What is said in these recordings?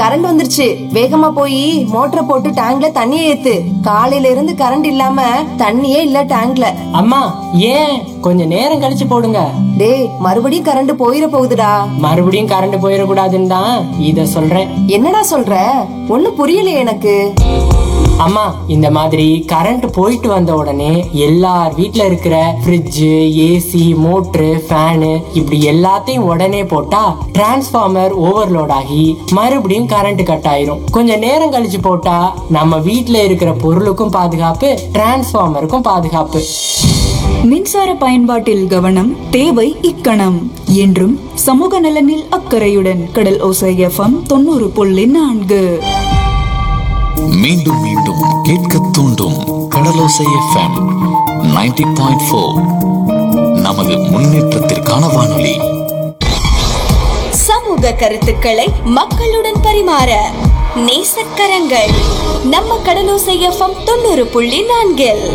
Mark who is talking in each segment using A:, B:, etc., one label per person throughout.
A: Current வந்துருச்சு வேகமா போய் மோட்டரை போட்டு டேங்க்ல தண்ணியை ஏத்து காலையில இருந்து கரண்ட் இல்லாம தண்ணியே இல்ல டேங்க்ல
B: அம்மா ஏன் கொஞ்சம் நேரம் கழிச்சு போடுங்க
A: டேய் மறுபடியும் கரண்ட் போயிட போகுதுடா
B: மறுபடியும் கரண்ட் போயிடக்கூடாதுன்னு தான் இத சொல்றேன்
A: என்னடா சொல்ற ஒண்ணு புரியலையே எனக்கு
B: அம்மா இந்த மாதிரி கரண்ட் போயிட்டு வந்த உடனே எல்லார் வீட்ல இருக்கிற ஃப்ரிட்ஜ் ஏசி மோட்ரு ஃபேனு இப்படி எல்லாத்தையும் உடனே போட்டா டிரான்ஸ்ஃபார்மர் ஓவர்லோட் ஆகி மறுபடியும் கரண்ட் கட் ஆயிரும் கொஞ்ச நேரம் கழிச்சு போட்டா நம்ம வீட்ல இருக்கிற பொருளுக்கும் பாதுகாப்பு டிரான்ஸ்ஃபார்மருக்கும் பாதுகாப்பு
C: மின்சார பயன்பாட்டில் கவனம் தேவை இக்கணம் என்றும் சமூக நலனில் அக்கறையுடன் கடல் ஓசை எஃப்எம் தொண்ணூறு புள்ளி நான்கு
D: மீண்டும் மீண்டும் கேட்க தூண்டும் கடலோசை எஃப்எம் 90.4 பாயிண்ட் ஃபோர் நமது முன்னேற்றத்திற்கான வானொலி
E: சமூக கருத்துக்களை மக்களுடன் பரிமாற நேசக்கரங்கள் நம்ம கடலோசை எஃப்எம் தொண்ணூறு புள்ளி நான்கில்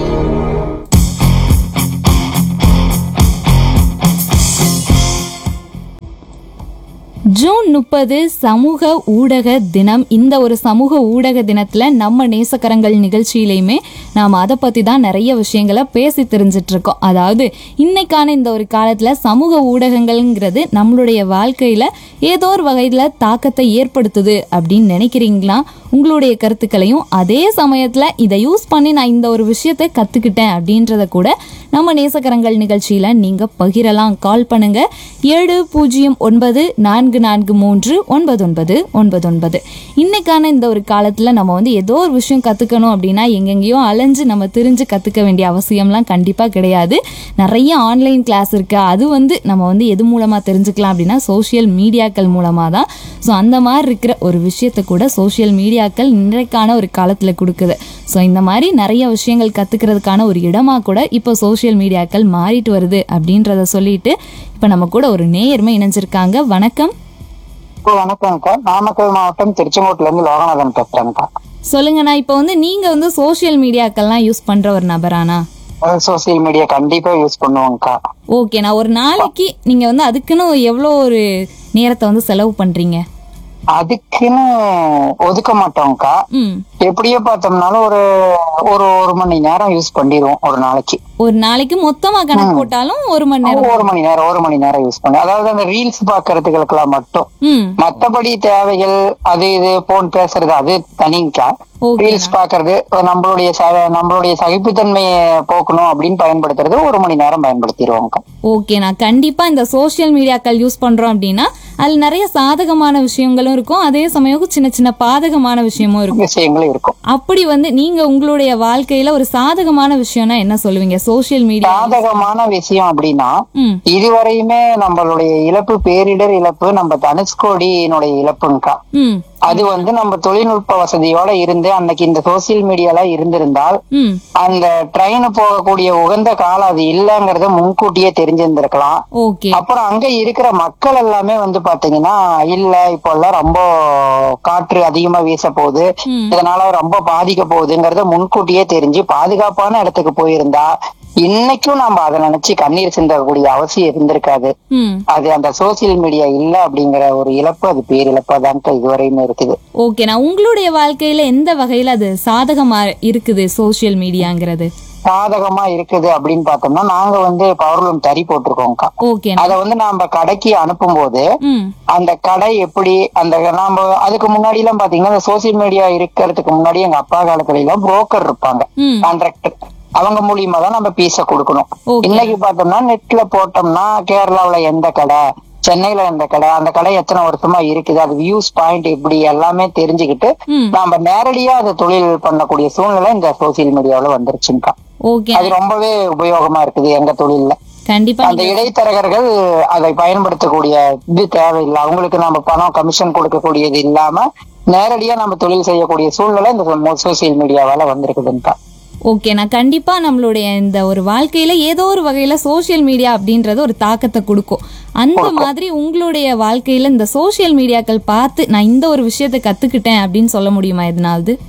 F: ஜூன் முப்பது சமூக ஊடக தினம் இந்த ஒரு சமூக ஊடக தினத்தில் நம்ம நேசக்கரங்கள் நிகழ்ச்சியிலையுமே நாம் அதை பற்றி தான் நிறைய விஷயங்களை பேசி தெரிஞ்சிட்டு இருக்கோம் அதாவது இன்னைக்கான இந்த ஒரு காலத்தில் சமூக ஊடகங்கள்ங்கிறது நம்மளுடைய வாழ்க்கையில் ஏதோ ஒரு வகையில் தாக்கத்தை ஏற்படுத்துது அப்படின்னு நினைக்கிறீங்களா உங்களுடைய கருத்துக்களையும் அதே சமயத்தில் இதை யூஸ் பண்ணி நான் இந்த ஒரு விஷயத்தை கற்றுக்கிட்டேன் அப்படின்றத கூட நம்ம நேசக்கரங்கள் நிகழ்ச்சியில் நீங்கள் பகிரலாம் கால் பண்ணுங்க ஏழு பூஜ்ஜியம் ஒன்பது நான்கு நான்கு மூன்று ஒன்பது ஒன்பது ஒன்பது ஒன்பது இன்னைக்கான இந்த ஒரு காலத்தில் நம்ம வந்து ஏதோ ஒரு விஷயம் கற்றுக்கணும் அப்படின்னா எங்கெங்கேயோ அலைஞ்சு நம்ம தெரிஞ்சு கற்றுக்க வேண்டிய அவசியம்லாம் கண்டிப்பாக கிடையாது நிறைய ஆன்லைன் கிளாஸ் இருக்குது அது வந்து நம்ம வந்து எது மூலமாக தெரிஞ்சுக்கலாம் அப்படின்னா சோஷியல் மீடியாக்கள் மூலமாக தான் ஸோ அந்த மாதிரி இருக்கிற ஒரு விஷயத்தை கூட சோஷியல் மீடியாக்கள் இன்றைக்கான ஒரு காலத்தில் கொடுக்குது ஸோ இந்த மாதிரி நிறைய விஷயங்கள் கற்றுக்கிறதுக்கான ஒரு இடமா கூட இப்போ சோஷியல் மீடியாக்கள் மாறிட்டு வருது அப்படின்றத சொல்லிட்டு இப்போ நம்ம கூட ஒரு நேயர்மை இணைஞ்சிருக்காங்க வணக்கம்
G: வணக்கம்க்கா நாமக்கல் மாவட்டம் திருச்செங்கோட்டுல இருந்து லோகநாதன் பேசுறேன்க்கா
F: சொல்லுங்கண்ணா இப்போ வந்து நீங்கள் வந்து சோஷியல் மீடியாக்கள்லாம் யூஸ் பண்ணுற ஒரு நபரானா
G: சோசியல் மீடியா கண்டிப்பா யூஸ் பண்ணுவோம்க்கா
F: ஓகேண்ணா ஒரு நாளைக்கு நீங்கள் வந்து அதுக்குன்னு எவ்வளோ ஒரு நேரத்தை வந்து செலவு பண்ணுறீங்க
G: அதுக்குன்னு ஒதுக்க மாட்டோம்க்கா
F: ம்
G: எப்படியோ பார்த்தோம்னாலும் ஒரு ஒரு ஒரு மணி நேரம் யூஸ் பண்ணிடுவோம் ஒரு நாளைக்கு
F: ஒரு நாளைக்கு மொத்தமாக கணக்கு போட்டாலும் ஒரு மணி நேரம்
G: ஒரு மணி நேரம் ஒரு மணி நேரம் யூஸ் பண்ணி அதாவது அந்த ரீல்ஸ் பாக்குறதுகளுக்கெல்லாம் மட்டும்
F: ம்
G: மத்தபடி தேவைகள் அது இது போன் பேசுறது அது தனிக்கா
F: ஓகே
G: ரீல்ஸ் பாக்குறது நம்மளுடைய ச- நம்மளுடைய சகிப்புத்தன்மையை போக்கணும் அப்படின்னு பயன்படுத்துறது ஒரு மணி நேரம் பயன்படுத்திடுவோம்க்கா
F: ஓகேண்ணா கண்டிப்பா இந்த சோஷியல் மீடியாக்கள் யூஸ் பண்றோம் அப்படின்னா அதுல நிறைய சாதகமான விஷயங்களும் இருக்கும் அதே சமயம் சின்ன சின்ன பாதகமான விஷயமும் இருக்கும்
G: விஷயங்களும் இருக்கும்
F: அப்படி வந்து நீங்க உங்களுடைய வாழ்க்கையில ஒரு சாதகமான விஷயம்னா என்ன சொல்லுவீங்க சோஷியல் மீடியா
G: சாதகமான விஷயம் அப்படின்னா
F: ம்
G: இதுவரையுமே நம்மளுடைய இழப்பு பேரிடர் இழப்பு நம்ம தனுஷ்கோடியினுடைய இழப்புங்கக்கா
F: ம்
G: அது வந்து நம்ம தொழில்நுட்ப வசதியோட இருந்து அன்னைக்கு இந்த சோசியல் மீடியால இருந்திருந்தால்
F: ம்
G: அந்த ட்ரெயின் போகக்கூடிய உகந்த காலம் அது இல்லங்கிறத முன்கூட்டியே தெரிஞ்சிருந்திருக்கலாம்
F: ஓகே
G: அப்புறம் அங்க இருக்கிற மக்கள் எல்லாமே வந்து பாத்தீங்கன்னா இல்ல இப்போ எல்லாம் ரொம்ப காற்று அதிகமா வீச போகுது
F: ம்.
G: இதனால ரொம்ப பாதிக்க போகுதுங்கிறத முன்கூட்டியே தெரிஞ்சு பாதுகாப்பான இடத்துக்கு போயிருந்தா இன்னைக்கும் நாம அதை நினைச்சு கண்ணீர் சிந்தக்கூடிய அவசியம் இருந்திருக்காது
F: ம்
G: அது அந்த சோசியல் மீடியா இல்ல அப்படிங்கிற ஒரு இழப்பு அது பேரிழப்பா தான் இதுவரையுமே இருக்குது
F: ஓகேண்ணா உங்களுடைய வாழ்க்கையில எந்த வகையில அது சாதகமா இருக்குது சோஷியல் மீடியாங்கிறது
G: சாதகமா இருக்குது அப்படின்னு பார்த்தோம்னா நாங்க வந்து பவர்லூம் தறி போட்டிருக்கோம்க்கா
F: ஓகேண்ணா
G: அதை வந்து நாம கடைக்கு அனுப்பும் போது
F: ம்
G: அந்த கடை எப்படி அந்த நாம அதுக்கு முன்னாடி எல்லாம் பாத்தீங்கன்னா இந்த சோசியல் மீடியா இருக்கிறதுக்கு முன்னாடி எங்க அப்பா காலத்துல எல்லாம் புரோக்கர் இருப்பாங்க
F: ம்
G: கான்ட்ராக்டர் அவங்க மூலியமா தான் நம்ம பீஸ கொடுக்கணும்
F: Okay.
G: இன்னைக்கு பார்த்தோம்னா நெட்ல போட்டோம்னா கேரளாவுல எந்த கடை சென்னையில எந்த கடை அந்த கடை எத்தனை வருஷமா இருக்குது அது வியூஸ் பாயிண்ட் இப்படி எல்லாமே தெரிஞ்சுக்கிட்டு
F: ம்
G: நாம நேரடியா அதை தொழில் பண்ணக்கூடிய சூழ்நிலை இந்த சோசியல் மீடியாவுல வந்துருச்சுங்கக்கா
F: ஓகே
G: அது ரொம்பவே உபயோகமா இருக்குது எங்க தொழில்ல
F: கண்டிப்பா
G: அந்த இடைத்தரகர்கள் அதை பயன்படுத்தக்கூடிய இது தேவையில்லை அவங்களுக்கு நம்ம பணம் கமிஷன் கொடுக்கக்கூடியது இல்லாம நேரடியா நம்ம தொழில் செய்யக்கூடிய சூழ்நிலை இந்த சோசியல் மீடியாவால வந்திருக்குதுங்கக்கா
F: ஓகேண்ணா கண்டிப்பா நம்மளுடைய இந்த ஒரு வாழ்க்கையில ஏதோ ஒரு வகையில சோஷியல் மீடியா அப்படின்றது ஒரு தாக்கத்தை கொடுக்கும் அந்த மாதிரி உங்களுடைய வாழ்க்கையில இந்த சோஷியல் மீடியாக்கள் பார்த்து நான் இந்த ஒரு விஷயத்தை கத்துக்கிட்டேன் அப்படின்னு சொல்ல முடியுமா எதனாவது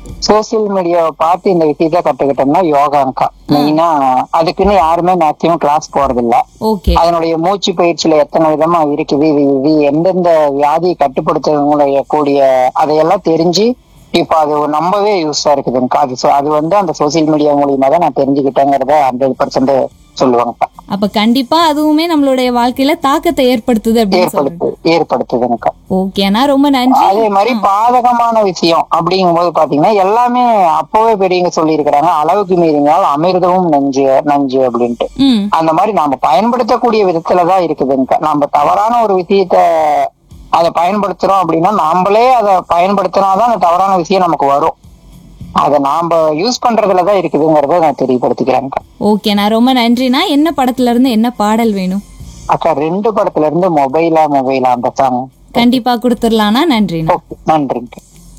G: சோசியல் மீடியாவை பார்த்து இந்த விஷயத்த கத்துக்கிட்டோம்னா யோகாங்கா மெயினா அதுக்குன்னு யாருமே மேக்சிமம் கிளாஸ் போறது இல்ல
F: ஓகே
G: அதனுடைய மூச்சு பயிற்சியில எத்தனை விதமா இருக்குது இது இது எந்தெந்த வியாதியை கட்டுப்படுத்த கூடிய அதையெல்லாம் தெரிஞ்சு இப்ப அது நம்பவே யூஸா இருக்குதுங்க அது so- அது வந்து அந்த சோசியல் மீடியா மூலியமா தான் நான் தெரிஞ்சுக்கிட்டேங்கிறத ஹண்ட்ரட் பர்சன்ட் சொல்லுவாங்கப்பா
F: அப்ப கண்டிப்பா அதுவுமே நம்மளுடைய வாழ்க்கையில தாக்கத்தை ஏற்படுத்துது அப்படின்னு சொல்றேன்
G: ஏற்படுத்து ஏற்படுத்துதுங்கக்கா
F: ஓகேண்ணா ரொம்ப நன்றி
G: அதே மாதிரி பாதகமான விஷயம் அப்படிங்கும்போது பாத்தீங்கன்னா எல்லாமே அப்பவே பெரியவங்க சொல்லி இருக்கிறாங்க அளவுக்கு மீறினால் அமிர்தமும் நஞ்சு நஞ்சு அப்படின்ட்டு
F: ம்
G: அந்த மாதிரி நாம பயன்படுத்தக்கூடிய விதத்துலதான் இருக்குதுங்க நம்ம தவறான ஒரு விஷயத்த அதை பயன்படுத்துறோம் அப்படின்னா நாமளே அதை பயன்படுத்தினாதான் அந்த தவறான விஷயம் நமக்கு வரும் அதை நாம யூஸ் பண்றதுலதான் இருக்குதுங்கிறத நான் தெரியப்படுத்திக்கிறேங்க
F: ஓகேண்ணா ரொம்ப நன்றிண்ணா என்ன படத்துல இருந்து என்ன பாடல் வேணும்
G: அக்கா ரெண்டு படத்துல இருந்து மொபைலா மொபைலா அந்த சாங்
F: கண்டிப்பா கொடுத்துடலாண்ணா நன்றிண்ணா
G: ஓகே நன்றிங்க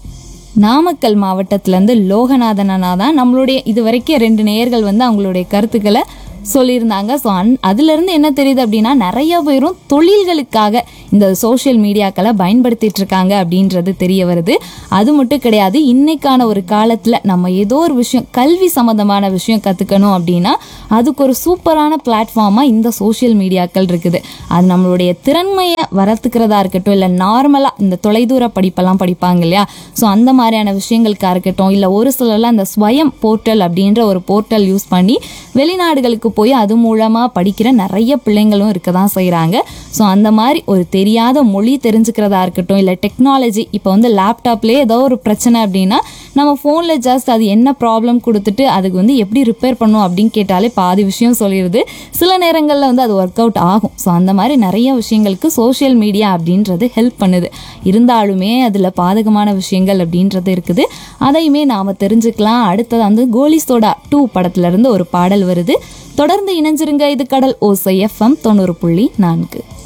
F: நாமக்கல் மாவட்டத்திலேருந்து லோகநாதன் அண்ணா தான் நம்மளுடைய இது வரைக்கும் ரெண்டு நேயர்கள் வந்து அவங்களுடைய கருத்துக்களை சொல்லியிருந்தாங்க ஸோ அந் அதுலேருந்து என்ன தெரியுது அப்படின்னா நிறைய பேரும் தொழில்களுக்காக இந்த சோஷியல் மீடியாக்களை பயன்படுத்திட்டு இருக்காங்க அப்படின்றது தெரிய வருது அது மட்டும் கிடையாது இன்னைக்கான ஒரு காலத்தில் நம்ம ஏதோ ஒரு விஷயம் கல்வி சம்மந்தமான விஷயம் கற்றுக்கணும் அப்படின்னா அதுக்கு ஒரு சூப்பரான பிளாட்ஃபார்மாக இந்த சோஷியல் மீடியாக்கள் இருக்குது அது நம்மளுடைய திறன்மையை வளர்த்துக்கிறதா இருக்கட்டும் இல்லை நார்மலாக இந்த தொலைதூர படிப்பெல்லாம் படிப்பாங்க இல்லையா ஸோ அந்த மாதிரியான விஷயங்களுக்காக இருக்கட்டும் இல்லை ஒரு சிலர்லாம் இந்த ஸ்வயம் போர்ட்டல் அப்படின்ற ஒரு போர்ட்டல் யூஸ் பண்ணி வெளிநாடுகளுக்கு போய் அது மூலமாக படிக்கிற நிறைய பிள்ளைங்களும் இருக்க தான் செய்கிறாங்க ஸோ அந்த மாதிரி ஒரு தெரியாத மொழி தெரிஞ்சுக்கிறதா இருக்கட்டும் இல்லை டெக்னாலஜி இப்போ வந்து லேப்டாப்லேயே ஏதோ ஒரு பிரச்சனை அப்படின்னா நம்ம ஃபோனில் ஜஸ்ட் அது என்ன ப்ராப்ளம் கொடுத்துட்டு அதுக்கு வந்து எப்படி ரிப்பேர் பண்ணும் அப்படின்னு கேட்டாலே பாதி விஷயம் சொல்லிடுது சில நேரங்களில் வந்து அது ஒர்க் அவுட் ஆகும் ஸோ அந்த மாதிரி நிறைய விஷயங்களுக்கு சோஷியல் மீடியா அப்படின்றது ஹெல்ப் பண்ணுது இருந்தாலுமே அதில் பாதகமான விஷயங்கள் அப்படின்றது இருக்குது அதையுமே நாம் தெரிஞ்சுக்கலாம் அடுத்தது வந்து கோலி சோடா டூ படத்துல இருந்து ஒரு பாடல் வருது தொடர்ந்து இணைஞ்சிருங்க இது கடல் ஓசை எஃப்எம் தொண்ணூறு புள்ளி நான்கு